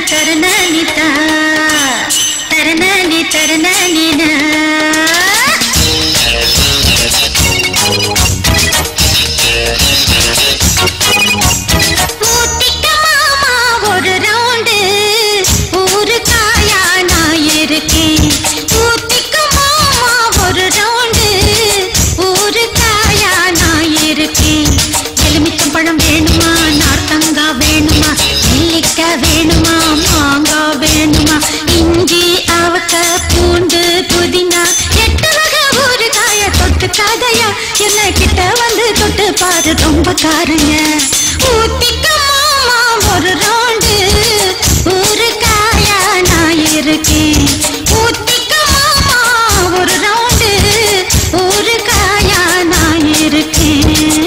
தரணானிதா தரணானி தரணானினா ஊத்திக்க மாமா ஒரு ரவுண்டு ஊருக்காயா நான் இருக்கேன் ஊத்திக்க மாமா ஒரு ரவுண்டு ஊருக்காயா நான் இருக்கேன் எலுமிச்சம் பழம் வேணுமா நார்த்தங்கா வேணுமா நெல்லிக்காய் வேணுமா மாங்காய் வேணுமா இஞ்சி அவக்க பூண்டு புதினா எட்டு வகை ஊறுகாய தொட்டு காதையா என்ன கிட்ட வந்து தொட்டு பாரு ரொம்ப காருங்க ஊத்திக்க மாமா ஒரு ரவுண்டு ஊறுகாயா நான் இருக்கேன் ஊத்திக்க மாமா ஒரு ரவுண்டு ஊறுகாயா நான் இருக்கேன்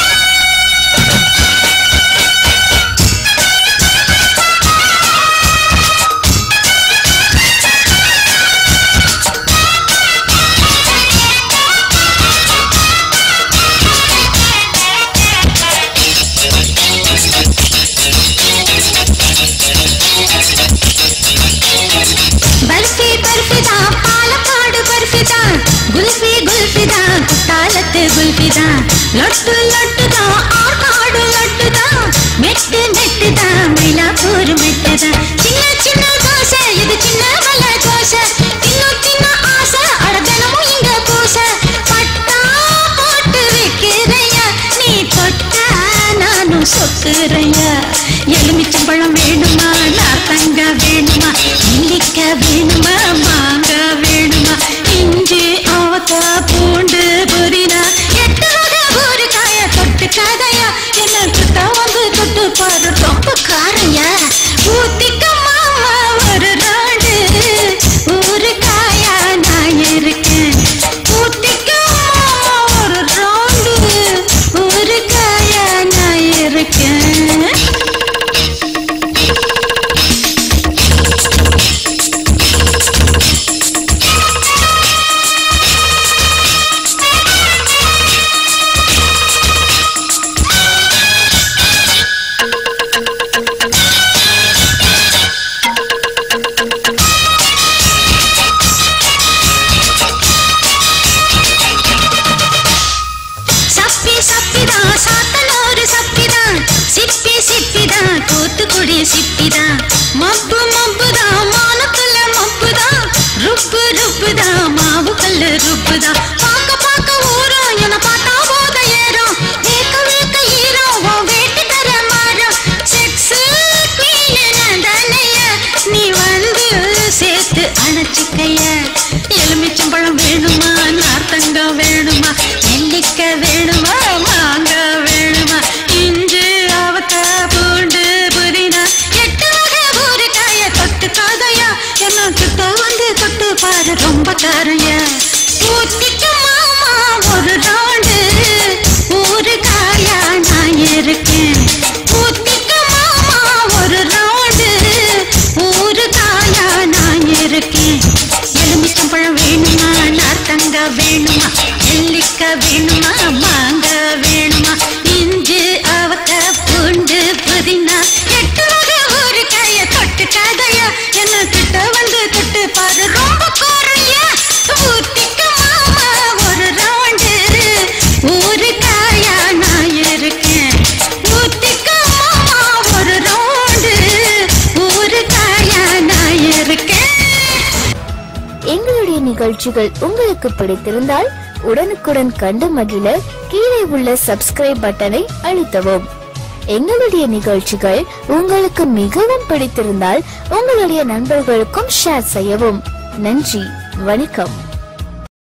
பர்ஃபி பர்ஃபி தான் பாலக்காடு பர்ஃபி தான் குல்ஃபி குல்ஃபி தான் குத்தாலத்து குல்ஃபி தான் லொட்டு லொட்டு தான் ஆற்காடு லொட்டு தான் மெட்டு மெட்டு தான் மயிலாப்பூர் மெட்டு தான் சின்ன சின்ன தோசை இது சின்ன மலை தோசை இன்னும் சின்ன ஆசை அட தினமும் இங்க பூசை பட்டா போட்டு வைக்கிறையா நீ தொட்டா நானும் சொக்குறையா எலுமிச்சம்பழம் வேணுமா நாத்தங்க வேணுமா நெல்லிக்காய் வேணுமா மாங்காய் வேணுமா இஞ்சி அவக்கா பூண்டு புதினா எட்டு வகை ஊறுகாய தொட்டு காதையா என்ன கிட்ட வந்து தொட்டு பாரு ரொம்ப காரையா ஊத்திக்க மாமா ஒரு நாடு ஊறுகாயா நான் இருக்கேன் ஊத்திக்க மாமா ஒரு ரவுண்டு ஊறுகாயா நான் இருக்கேன் சப்பி சப்பிதான் சாத்தனூறு சப்பிதான் சிப்பி சிப்பிதான் தூத்துக்குடி சிப்பிதான் மப்பு மப்புதான் மானத்துல மப்புதான் ருப்பு ருப்புதான் மாவு கல்லு ருப்புதான் பாக்க பாக்க ஊரும் என பார்த்தா போத ஏறும் வேக்க வேக்க ஈரம் உன் வேட்டு தர மாறும் செக்ஸ் குயின் தானைய நீ வந்து சேர்த்து அணைச்சிக்கைய எலுமிச்சம்பழம் வேணுமா நார்த்தங்காய் வேணுமா நெல்லிக்காய் வேணுமா மாங்காய் வேணுமா இஞ்சி அவக்காய் பூண்டு புதினா எட்டு வகை ஊறுகாய தொட்டு காதையா என்ன கிட்ட வந்து தொட்டு பாரு ரொம்ப காரையா ஊத்திக்க மாமா ஒரு ரவுண்டு ஊறுகாயா நான் இருக்கேன் ஊத்திக்க மாமா ஒரு ரவுண்டு ஊறுகாயா நான் இருக்கேன் எலுமிச்சம்பழம் வேணுமா நார்த்தங்க வேணுமா நெல்லிக்காய் வேணுமா மாங்காய் வேணுமா இஞ்சி அவக்க பூண்டு புதினா எட்டு வகை ஊறுகாய தொட்டு காதையா என்ன கிட்ட வந்து தொட்டு பாரு ரொம்ப கோரையா ஊத்திக்க மாமா ஒரு ரவுண்டு ஊறுகாயா நான் இருக்கேன் ஊத்திக்க மாமா ஒரு ரவுண்டு ஊறுகாயா நான் இருக்கேன் எங்களுடைய நிகழ்ச்சிகள் உங்களுக்கு பிடித்திருந்தால் உடனுக்குடன் கண்டு மகிழ கீழே உள்ள சப்ஸ்கிரைப் பட்டனை அழுத்தவும் எங்களுடைய நிகழ்ச்சிகள் உங்களுக்கு மிகவும் பிடித்திருந்தால் உங்களுடைய நண்பர்களுக்கும் ஷேர் செய்யவும் நன்றி வணக்கம்